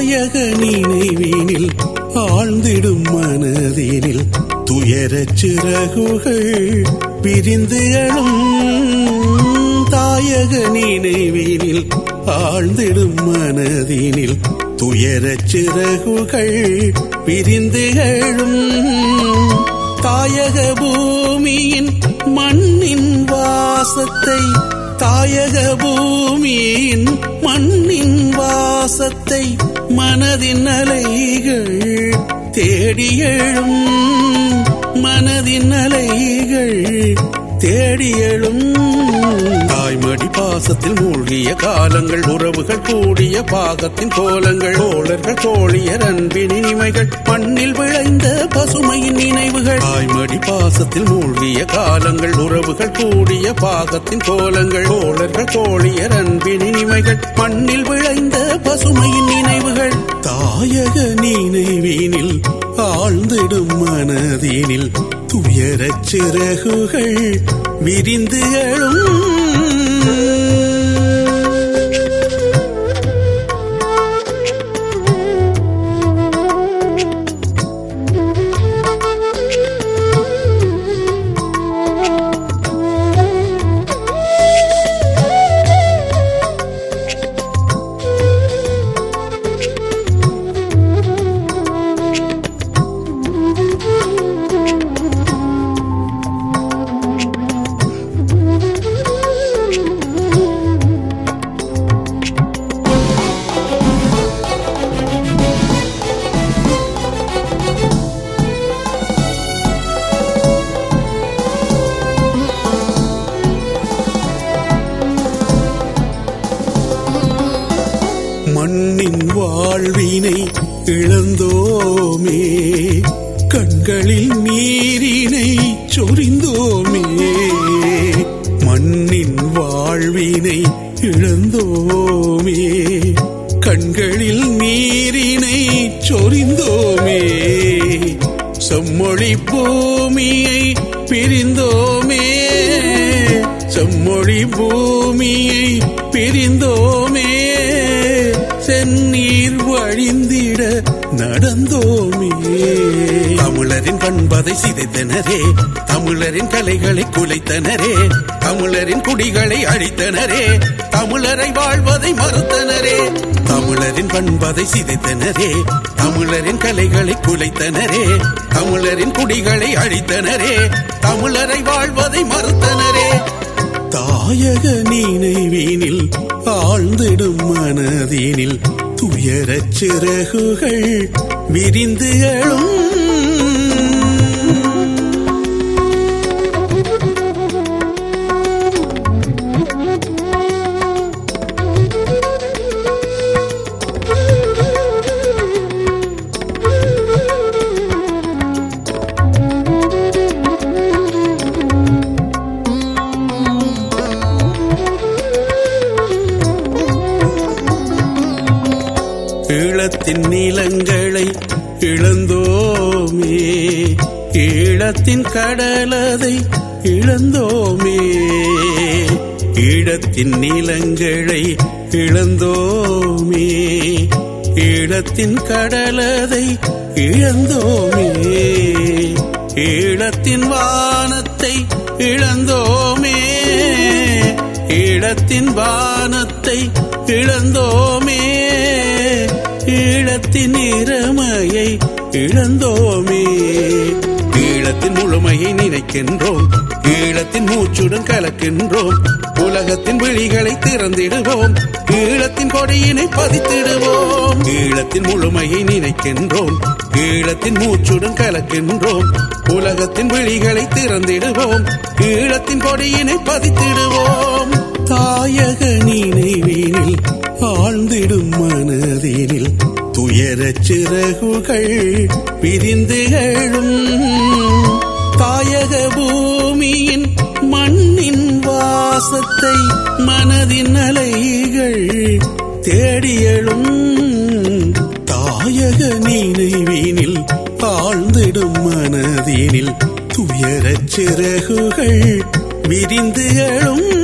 தாயக நினைவினில் ஆழ்ந்திடும் மனதினில் துயரச் சிறகுகள் பிரிந்து எழும் தாயக நினைவினில் ஆழ்ந்திடும் மனதினில் துயரச் சிறகுகள் பிரிந்து எழும் தாயக பூமியின் மண்ணின் வாசத்தை தாயக பூமியின் மண்ணின் வாசத்தை மனதின் அலைகள் தேடி எழும் மனதின் அலைகள் தேடி எழும் தாய்மடி பாசத்தில் மூழ்கிய காலங்கள் உறவுகள் கூடிய பாகத்தின் கோலங்கள் தோழர்கள் தோழியர் அன்பின் இனிமைகள் மண்ணில் விளைந்த பசுமையின் நினைவுகள் தாய்மடி பாசத்தில் மூழ்கிய காலங்கள் உறவுகள் கூடிய பாகத்தின் கோலங்கள் தோழர்கள் தோழியர் அன்பின் இனிமைகள் மண்ணில் விளைந்த பசுமையின் நினைவுகள் தாயக நினைவினில் ஆழ்ந்திடும் மனதினில் துயரச் சிறகுகள் விரிந்து எழும் மண்ணின் வாழ்வினை இழந்தோமே கண்களில் நீரினை சொரிந்தோமே மண்ணின் வாழ்வினை இழந்தோமே கண்களில் நீரினை சொரிந்தோமே செம்மொழி பூமியை பிரிந்தோமே செம்மொழி பூமியை பிரிந்தோமே செந்நீர் வழிந்திட நடந்தோமே தமிழரின் பண்பதை சிதைத்தனரே தமிழரின் கலைகளை குலைத்தனரே தமிழரின் குடிகளை அழித்தனரே தமிழரை வாழ்வதை மறுத்தனரே தமிழரின் பண்பதை சிதைத்தனரே தமிழரின் கலைகளை குலைத்தனரே தமிழரின் குடிகளை அழித்தனரே தமிழரை வாழ்வதை மறுத்தனரே தாயக நினைவினில் ஆழ்ந்திடும் மனதினில் துயரச் சிறகுகள் விரிந்து எழும் ஈழத்தின் நிலங்களை இழந்தோமே ஈழத்தின் கடலதை இழந்தோமே ஈழத்தின் நிலங்களை இழந்தோமே ஈழத்தின் கடலதை இழந்தோமே ஈழத்தின் வானத்தை இழந்தோமே ஈழத்தின் வானத்தை இழந்தோமே ஈழத்தின் இறமையை இழந்தோமே ஈழத்தின் முழுமையை நினைக்கின்றோம் ஈழத்தின் மூச்சுடன் கலக்கின்றோம் உலகத்தின் விழிகளை திறந்திடுவோம் ஈழத்தின் கொடியினை பதித்திடுவோம் ஈழத்தின் முழுமையை நினைக்கின்றோம் ஈழத்தின் மூச்சுடன் கலக்கின்றோம் உலகத்தின் விழிகளை திறந்திடுவோம் ஈழத்தின் கொடியினை பதித்திடுவோம் தாயக நினைவினில் ஆழ்ந்திடும் மனதினில் துயரச் சிறகுகள் பிரிந்து எழும் தாயக பூமியின் மண்ணின் வாசத்தை மனதின் அலைகள் தேடி எழும் தாயக நினைவினில் ஆழ்ந்திடும் மனதினில் துயரச் சிறகுகள் விரிந்து எழும்